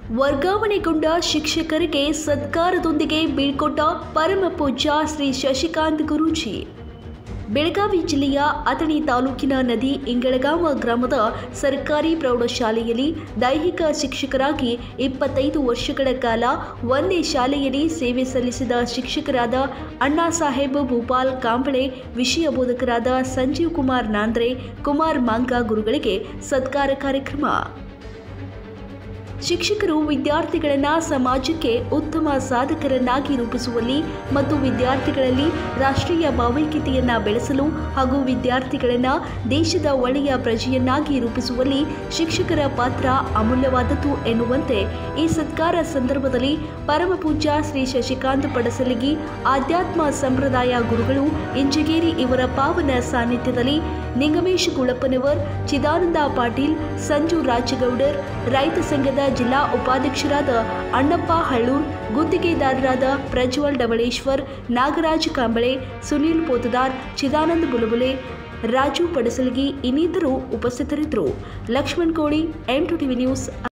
ವರ್ಗಾವಣೆಗೊಂಡ ಶಿಕ್ಷಕರಿಗೆ ಸತ್ಕಾರದೊಂದಿಗೆ ಬೀಳ್ಕೊಟ್ಟ ಪರಮ ಪೂಜ್ಯ ಶ್ರೀ ಶಶಿಕಾಂತ್ ಗುರೂಜಿ ಬೆಳಗಾವಿ ಜಿಲ್ಲೆಯ ಅಥಣಿ ತಾಲೂಕಿನ ನದಿ ಇಂಗಳಗಾವ ಗ್ರಾಮದ ಸರ್ಕಾರಿ ಪ್ರೌಢಶಾಲೆಯಲ್ಲಿ ದೈಹಿಕ ಶಿಕ್ಷಕರಾಗಿ ಇಪ್ಪತ್ತೈದು ವರ್ಷಗಳ ಕಾಲ ಒಂದೇ ಶಾಲೆಯಲ್ಲಿ ಸೇವೆ ಸಲ್ಲಿಸಿದ ಶಿಕ್ಷಕರಾದ ಅಣ್ಣಾ ಸಾಹೇಬ್ ಭೂಪಾಲ್ ಕಾಂಬಳೆ ವಿಷಯ ಬೋಧಕರಾದ ಸಂಜೀವ್ ಕುಮಾರ್ ನಾಂದ್ರೆ ಕುಮಾರ್ ಮಾಂಗ ಗುರುಗಳಿಗೆ ಸತ್ಕಾರ ಕಾರ್ಯಕ್ರಮ ಶಿಕ್ಷಕರು ವಿದ್ಯಾರ್ಥಿಗಳನ್ನು ಸಮಾಜಕ್ಕೆ ಉತ್ತಮ ಸಾಧಕರನ್ನಾಗಿ ರೂಪಿಸುವಲ್ಲಿ ಮತ್ತು ವಿದ್ಯಾರ್ಥಿಗಳಲ್ಲಿ ರಾಷ್ಟ್ರೀಯ ಭಾವೈಕ್ಯತೆಯನ್ನು ಬೆಳೆಸಲು ಹಾಗೂ ವಿದ್ಯಾರ್ಥಿಗಳನ್ನು ದೇಶದ ಒಳ್ಳೆಯ ಪ್ರಜೆಯನ್ನಾಗಿ ರೂಪಿಸುವಲ್ಲಿ ಶಿಕ್ಷಕರ ಪಾತ್ರ ಅಮೂಲ್ಯವಾದದ್ದು ಎನ್ನುವಂತೆ ಈ ಸತ್ಕಾರ ಸಂದರ್ಭದಲ್ಲಿ ಪರಮಪೂಜ್ಯ ಶ್ರೀ ಶಶಿಕಾಂತ್ ಪಡಸಲಿಗಿ ಆಧ್ಯಾತ್ಮ ಸಂಪ್ರದಾಯ ಗುರುಗಳು ಇಂಜಗೇರಿ ಇವರ ಪಾವನ ಸಾನ್ನಿಧ್ಯದಲ್ಲಿ ನಿಂಗಮೇಶ್ ಗುಳಪ್ಪನವರ್ ಚಿದಾನಂದ ಪಾಟೀಲ್ ಸಂಜು ರಾಜಗೌಡರ್ ರೈತ ಸಂಘದ ಜಿಲ್ಲಾ ಉಪಾಧ್ಯಕ್ಷರಾದ ಅಣ್ಣಪ್ಪ ಹಳ್ಳೂರ್ ಗುತ್ತಿಗೆದಾರರಾದ ಪ್ರಜ್ವಲ್ ಡಬಳೇಶ್ವರ್ ನಾಗರಾಜ್ ಕಾಂಬಳೆ ಸುನೀಲ್ ಪೋತದಾರ್ ಚಿದಾನಂದ್ ಬುಲಬುಲೆ ರಾಜು ಪಡಸಲ್ಗಿ ಇನ್ನಿತರು ಉಪಸ್ಥಿತರಿದ್ದರು ಲಕ್ಷ್ಮಣ್ ಕೋಳಿ ಎಂ ಟು ಟಿವಿ ನ್ಯೂಸ್